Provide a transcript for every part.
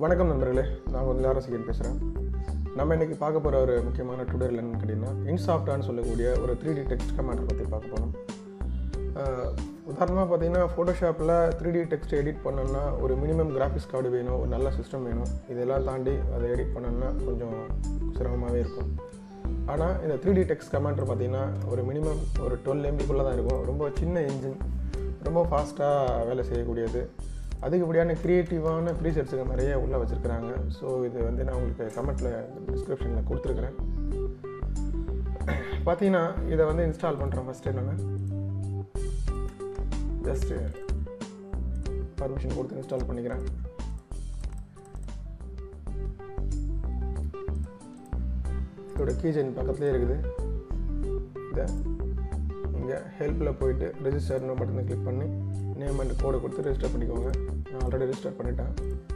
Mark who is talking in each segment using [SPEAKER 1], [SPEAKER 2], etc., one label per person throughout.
[SPEAKER 1] வணக்கம் நண்பர்களே நான் வந்து லாரசிகன் பேசுகிறேன் நம்ம இன்றைக்கி பார்க்க போகிற ஒரு முக்கியமான டுடர் என்னன்னு கேட்டிங்கன்னா இன்சாஃப்டான்னு சொல்லக்கூடிய ஒரு த்ரீ டி டெக்ஸ்ட் கமாண்டர் பற்றி பார்க்க போகிறோம் உதாரணமாக பார்த்தீங்கன்னா ஃபோட்டோஷாப்பில் த்ரீ டி டெக்ஸ்ட் எடிட் பண்ணணும்னா ஒரு மினிமம் கிராஃபிக்ஸ் கார்டு வேணும் ஒரு நல்ல சிஸ்டம் வேணும் இதெல்லாம் தாண்டி அதை எடிட் பண்ணணும்னா கொஞ்சம் சிரமமாகவே இருக்கும் ஆனால் இந்த த்ரீ டி டெக்ஸ்ட் கமாண்டர் பார்த்தீங்கன்னா ஒரு மினிமம் ஒரு டுவெல் எம்பிக்குள்ளே தான் இருக்கும் ரொம்ப சின்ன இன்ஜின் ரொம்ப ஃபாஸ்ட்டாக வேலை செய்யக்கூடியது அதிகப்படியான க்ரியேட்டிவான ப்ரீசெட்ஸுக்கு நிறைய உள்ளே வச்சுருக்குறாங்க ஸோ இது வந்து நான் உங்களுக்கு கமெண்ட்டில் டிஸ்கிரிப்ஷனில் கொடுத்துருக்குறேன் பார்த்தீங்கன்னா இதை வந்து இன்ஸ்டால் பண்ணுறேன் ஃபஸ்ட்டு நான் ஜஸ்ட்டு பர்மிஷன் கொடுத்து இன்ஸ்டால் பண்ணிக்கிறேன் இதோட கீஜென் பக்கத்துலேயே இருக்குது இதை இங்கே ஹெல்ப்பில் போயிட்டு ரெஜிஸ்டர்னு பட்டனை கிளிக் பண்ணி நேம் அண்ட் கோடை கொடுத்து ரெஜிஸ்டர் பண்ணிக்கோங்க நான் ஆல்ரெடி ரெஜிஸ்டர் பண்ணிட்டேன்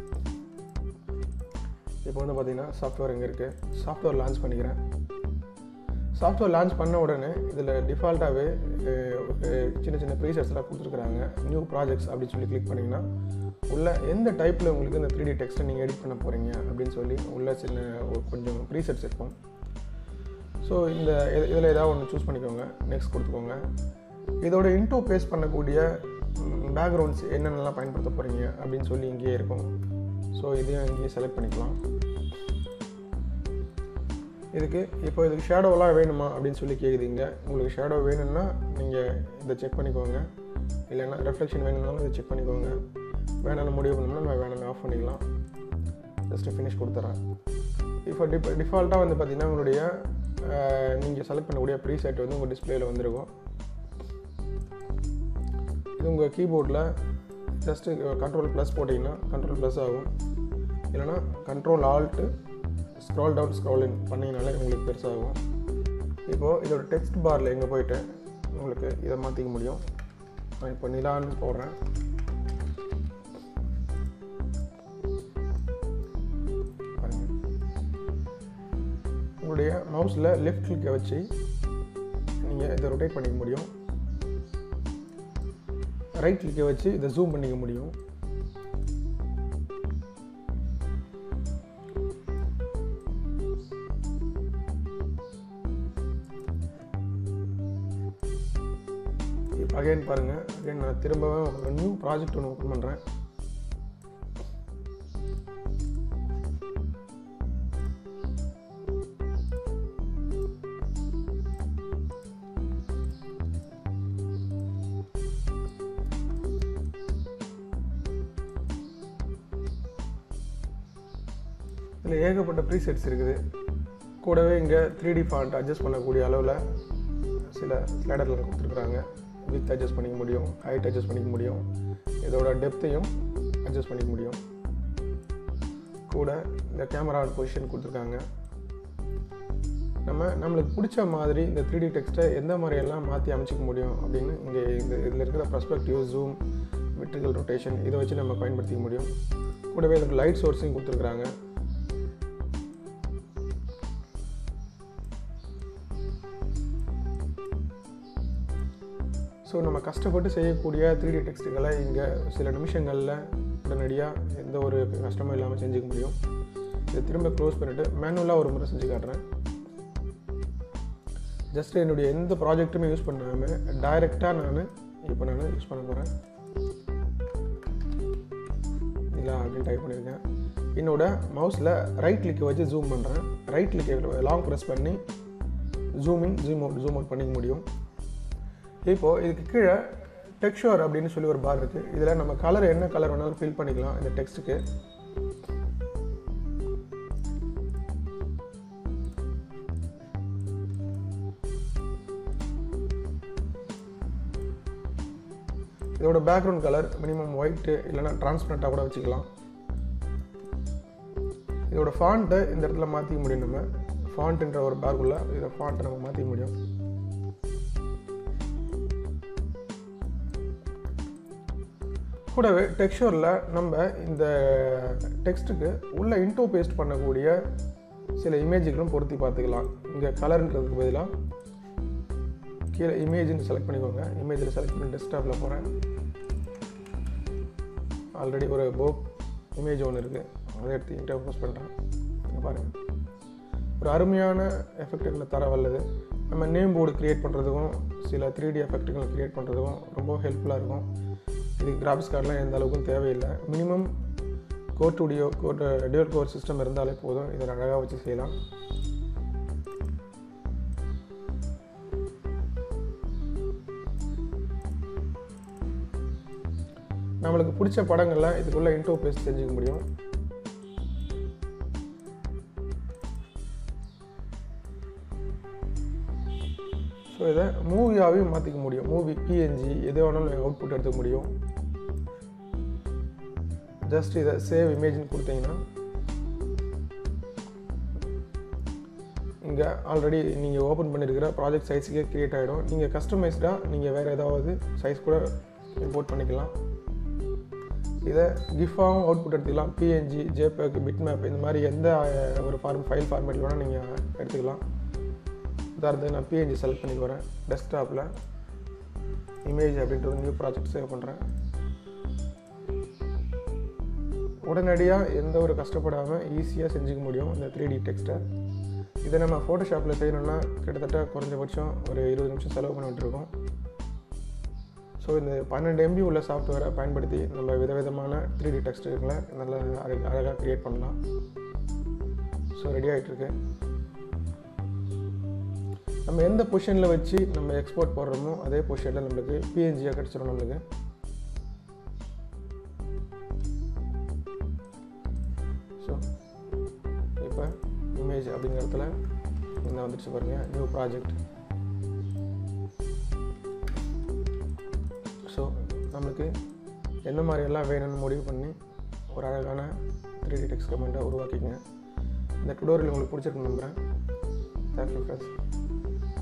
[SPEAKER 1] இப்போ வந்து பார்த்தீங்கன்னா சாஃப்ட்வேர் எங்கே இருக்குது சாஃப்ட்வேர் லான்ச் பண்ணிக்கிறேன் சாஃப்ட்வேர் லான்ச் பண்ண உடனே இதில் டிஃபால்ட்டாகவே சின்ன சின்ன ப்ரீசர்ஸ்லாம் கொடுத்துருக்குறாங்க நியூ ப்ராஜெக்ட்ஸ் அப்படின்னு சொல்லி கிளிக் பண்ணிங்கன்னா உள்ள எந்த டைப்பில் உங்களுக்கு இந்த த்ரீ டி டெக்ஸ்ட்டை நீங்கள் எடிட் பண்ண போகிறீங்க அப்படின்னு சொல்லி உள்ள சின்ன ஒரு கொஞ்சம் ப்ரீசெட்ஸ் இருக்கும் ஸோ இந்த இதில் ஏதாவது ஒன்று சூஸ் பண்ணிக்கோங்க நெக்ஸ்ட் கொடுத்துக்கோங்க இதோட இன்டோ பேஸ் பண்ணக்கூடிய பேக்ரவுண்ட்ஸ் என்னென்னலாம் பயன்படுத்த போகிறீங்க அப்படின்னு சொல்லி இங்கேயே இருக்கும் ஸோ இதையும் இங்கேயே செலக்ட் பண்ணிக்கலாம் இதுக்கு இப்போ இதுக்கு ஷேடோவெலாம் வேணுமா அப்படின்னு சொல்லி கேட்குறீங்க உங்களுக்கு ஷேடோ வேணும்னா நீங்கள் இதை செக் பண்ணிக்கோங்க இல்லைன்னா ரெஃப்ளெக்ஷன் வேணும்னாலும் இதை செக் பண்ணிக்கோங்க வேணாலும் முடிவு பண்ணோம்னா நம்ம வேணாலும் ஆஃப் பண்ணிக்கலாம் ஜஸ்ட்டு ஃபினிஷ் கொடுத்துட்றேன் இப்போ டிஃப் டிஃபால்ட்டாக வந்து பார்த்திங்கன்னா உங்களுடைய நீங்கள் செலக்ட் பண்ணக்கூடிய ப்ரீசெட் வந்து உங்கள் டிஸ்பிளேயில் வந்துருக்கும் இது உங்கள் கீபோர்டில் ஜஸ்ட்டு கண்ட்ரோல் ப்ளஸ் போட்டிங்கன்னா கண்ட்ரோல் ப்ளஸ் ஆகும் இல்லைனா control alt scroll down scroll in பண்ணிங்கனாலே உங்களுக்கு பெருசாகும் இப்போது இதோட டெக்ஸ்ட் பாரில் எங்கே போயிட்டு உங்களுக்கு இதை மாற்றிக்க முடியும் நான் இப்போ நிலான்னு போடுறேன் பாருங்கள் உங்களுடைய மவுஸில் லெஃப்ட் கிளிக்கை வச்சு நீங்கள் இதை ரொட்டேட் பண்ணிக்க முடியும் ரைட் கிளிக்கை வச்சு இதை ஜூம் பண்ணிக்க முடியும் இப்போ அகைன் பாருங்கள் அகைன் நான் திரும்பவும் ஒரு நியூ ப்ராஜெக்ட் ஒன்று ஓப்பன் பண்ணுறேன் இதில் ஏகப்பட்ட ப்ரீசெட்ஸ் இருக்குது கூடவே இங்கே த்ரீ டி ஃபாண்ட் அட்ஜஸ்ட் பண்ணக்கூடிய அளவில் சில ஸ்லைடரில் கொடுத்துருக்குறாங்க வித் அட்ஜஸ்ட் பண்ணிக்க முடியும் ஹைட் அட்ஜஸ்ட் பண்ணிக்க முடியும் இதோட டெப்த்தையும் அட்ஜஸ்ட் பண்ணிக்க முடியும் கூட இந்த கேமரா பொசிஷன் கொடுத்துருக்காங்க நம்ம நம்மளுக்கு பிடிச்ச மாதிரி இந்த த்ரீ டி டெக்ஸ்ட்டை எந்த மாதிரியெல்லாம் மாற்றி அமைச்சிக்க முடியும் அப்படின்னு இங்கே இந்த இதில் இருக்கிற ப்ரஸ்பெக்டிவ் ஜூம் வெர்டிகல் ரொட்டேஷன் இதை வச்சு நம்ம பயன்படுத்திக்க முடியும் கூடவே இதுக்கு லைட் சோர்ஸையும் கொடுத்துருக்குறாங்க ஸோ நம்ம கஷ்டப்பட்டு செய்யக்கூடிய த்ரீ டி டெக்ஸ்ட்டுகளை இங்கே சில நிமிஷங்களில் உடனடியாக எந்த ஒரு கஷ்டமும் இல்லாமல் செஞ்சுக்க முடியும் இதை திரும்ப க்ளோஸ் பண்ணிவிட்டு மேனுவலாக ஒரு முறை செஞ்சு காட்டுறேன் ஜஸ்ட் என்னுடைய எந்த ப்ராஜெக்ட்டுமே யூஸ் பண்ணாமல் டைரெக்டாக நான் இப்போ நான் யூஸ் பண்ண போகிறேன் இல்லை அப்படின்னு டைப் பண்ணியிருக்கேன் என்னோட மவுஸில் ரைட் கிளிக்கை வச்சு ஜூம் பண்ணுறேன் ரைட் கிளிக்கை லாங் ப்ரெஸ் பண்ணி zoom in zoom out zoom out பண்ணிக்க முடியும் இப்போது இதுக்கு கீழே டெக்ஸ்சர் அப்படின்னு சொல்லி ஒரு பார் இருக்குது இதில் நம்ம கலர் என்ன கலர் வேணாலும் ஃபில் பண்ணிக்கலாம் இந்த டெக்ஸ்ட்டுக்கு இதோட பேக்ரவுண்ட் கலர் மினிமம் ஒயிட்டு இல்லைனா டிரான்ஸ்பரண்ட்டாக கூட வச்சுக்கலாம் இதோட ஃபாண்ட்டை இந்த இடத்துல மாற்றிக்க முடியும் நம்ம ஃபாண்ட்டுன்ற ஒரு பேக்குள்ளே இதை ஃபாண்ட்டை நம்ம மாற்றிக்க முடியும் கூடவே டெக்ஸ்சரில் நம்ம இந்த டெக்ஸ்ட்டுக்கு உள்ள இன்டோ பேஸ்ட் பண்ணக்கூடிய சில இமேஜுகளும் பொருத்தி பார்த்துக்கலாம் இங்கே கலருன்றதுக்கு பதிலாக கீழே இமேஜ்னு செலக்ட் பண்ணிக்கோங்க இமேஜில் செலக்ட் பண்ணி டெஸ்க்டாப்பில் போகிறேன் ஆல்ரெடி ஒரு போக் இமேஜ் ஒன்று இருக்குது அதை எடுத்து என்கிட்ட போஸ்ட் பண்ணுறேன் இங்கே பாருங்கள் ஒரு அருமையான எஃபெக்ட்டுகளை தர வல்லது நம்ம நேம் போர்டு க்ரியேட் பண்ணுறதுக்கும் சில த்ரீ டி எஃபெக்ட்டுகளை க்ரியேட் பண்ணுறதுக்கும் ரொம்ப ஹெல்ப்ஃபுல்லாக இருக்கும் இது கிராஃபிக்ஸ் கார்டெலாம் எந்த அளவுக்கும் தேவையில்லை minimum core studio core dual core system இருந்தாலே போதும் இதை அழகாக வச்சு செய்யலாம் நம்மளுக்கு பிடிச்ச படங்கள்லாம் இதுக்குள்ளே இன்டோ பேஸ் தெரிஞ்சுக்க முடியும் ஸோ இதை மூவியாகவே மாற்றிக்க முடியும் மூவி பிஎன்ஜி எது வேணாலும் அவுட்புட் எடுத்துக்க முடியும் ஜஸ்ட் இதை சேவ் இமேஜ்னு கொடுத்தீங்கன்னா இங்கே ஆல்ரெடி நீங்கள் ஓப்பன் பண்ணியிருக்கிற ப்ராஜெக்ட் சைஸுக்கே க்ரியேட் ஆகிடும் நீங்கள் கஸ்டமைஸ்டாக நீங்கள் வேறு ஏதாவது சைஸ் கூட இம்போர்ட் பண்ணிக்கலாம் இதை கிஃபாகவும் அவுட்புட் எடுத்துக்கலாம் பிஎன்ஜி ஜேபேக் பிட்மேப் இந்த மாதிரி எந்த அஹ், ஒரு ஃபார்ம் ஃபைல் ஃபார்மேட்டில் வேணால் நீங்கள் எடுத்துக்கலாம் உதாரணத்துக்கு நான் பிஎன்ஜி செலக்ட் பண்ணி வரேன் டெஸ்க்டாப்பில் இமேஜ் அப்படின்ற ஒரு நியூ ப்ராஜெக்ட் சேவ் பண்ணுறேன் உடனடியாக எந்த ஒரு கஷ்டப்படாமல் ஈஸியாக செஞ்சுக்க முடியும் இந்த த்ரீ டி டெக்ஸ்ட்டை இதை நம்ம ஃபோட்டோஷாப்பில் செய்யணும்னா கிட்டத்தட்ட குறைஞ்சபட்சம் ஒரு இருபது நிமிஷம் செலவு பண்ணிட்டு இருக்கோம் ஸோ இந்த பன்னெண்டு எம்பி உள்ள சாஃப்ட்வேரை பயன்படுத்தி நம்ம விதவிதமான த்ரீ டி டெக்ஸ்ட்டுகளை நல்லா அழ அழகாக க்ரியேட் பண்ணலாம் ஸோ ரெடி ஆகிட்டுருக்கு நம்ம எந்த பொசிஷனில் வச்சு நம்ம எக்ஸ்போர்ட் போடுறோமோ அதே பொசிஷனில் நம்மளுக்கு பிஎன்ஜியாக கிடச்சிரும் நம்மளுக்கு ஸோ இப்போ இமேஜ் அப்படிங்கிற இடத்துல என்ன வந்துடுச்சு பாருங்கள் நியூ ப்ராஜெக்ட் ஸோ நம்மளுக்கு எந்த மாதிரி எல்லாம் வேணும்னு முடிவு பண்ணி ஒரு அழகான த்ரீ டி டெக்ஸ்ட் கமெண்ட்டை உருவாக்கிக்கங்க இந்த டுடோரியல் உங்களுக்கு பிடிச்சிருக்குன்னு நம்புகிறேன் தேங்க்யூ ஃப்ரெண்ட்ஸ்